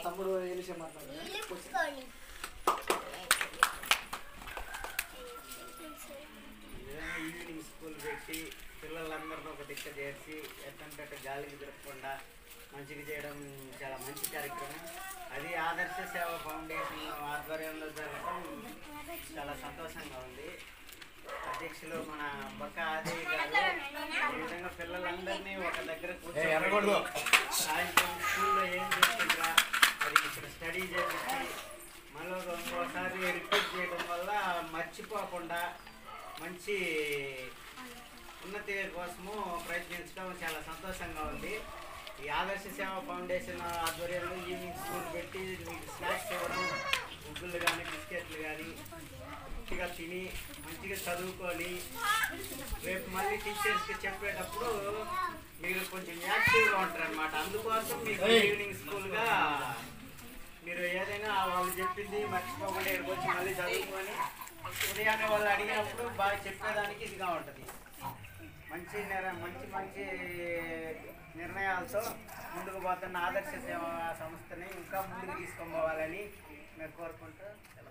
తమ్ముడు ఏ విషయం మాట్లాడారు నిలుపుకొని ఏదైనా ఈవినింగ్ స్కూల్ పెట్టి పిల్లలందరినీ ఒక దిక్క చేసి ఎట్టంటే గాలికి తిరగకుండా మంచిగా చేయడం చాలా మంచి కార్యక్రమం అది ఆదర్శ సేవ ఫౌండేషన్ ఆధ్వర్యంలో జరగడం చాలా సంతోషంగా ఉంది అధ్యక్షులు మన బక్క ఆదయ్య గారు ఈ విధంగా పిల్లలందరినీ ఒక దగ్గర ఎరగకూడదు. కూర్చోబెట్టి సాయంత్రం స్కూల్లో ఏం చేస్తుండ్రా అది ఇక్కడ స్టడీ చేపించి మళ్ళీ ఇంకోసారి రిపీట్ చేయడం వల్ల మర్చిపోకుండా మంచి ఉన్నతి కోసము ప్రయత్నించడం చాలా సంతోషంగా ఉంది ఈ ఆదర్శ సేవ ఫౌండేషన్ ఆధ్వర్యంలో ఈవినింగ్ స్కూల్ పెట్టి మీకు స్నాక్స్ ఇవ్వడం గుగ్గులు కానీ బిస్కెట్లు కానీ మంచిగా తిని మంచిగా చదువుకొని రేపు మళ్ళీ టీచర్స్కి చెప్పేటప్పుడు మీరు కొంచెం యాక్టివ్గా ఉంటారు అనమాట అందుకోసం మీకు ఈవినింగ్ స్కూల్గా మీరు ఏదైనా వాళ్ళు చెప్పింది మర్చిపోకుండా ఇక్కడికి వచ్చి మళ్ళీ చదువుకొని ఉదయాన్నే వాళ్ళు అడిగినప్పుడు బాగా చెప్పేదానికి ఇదిగా ఉంటుంది మంచి నిర్ మంచి మంచి నిర్ణయాలతో ముందుకు పోతున్న ఆదర్శ సేవా సంస్థని ఇంకా ముందుకు తీసుకొని పోవాలని మేము కోరుకుంటూ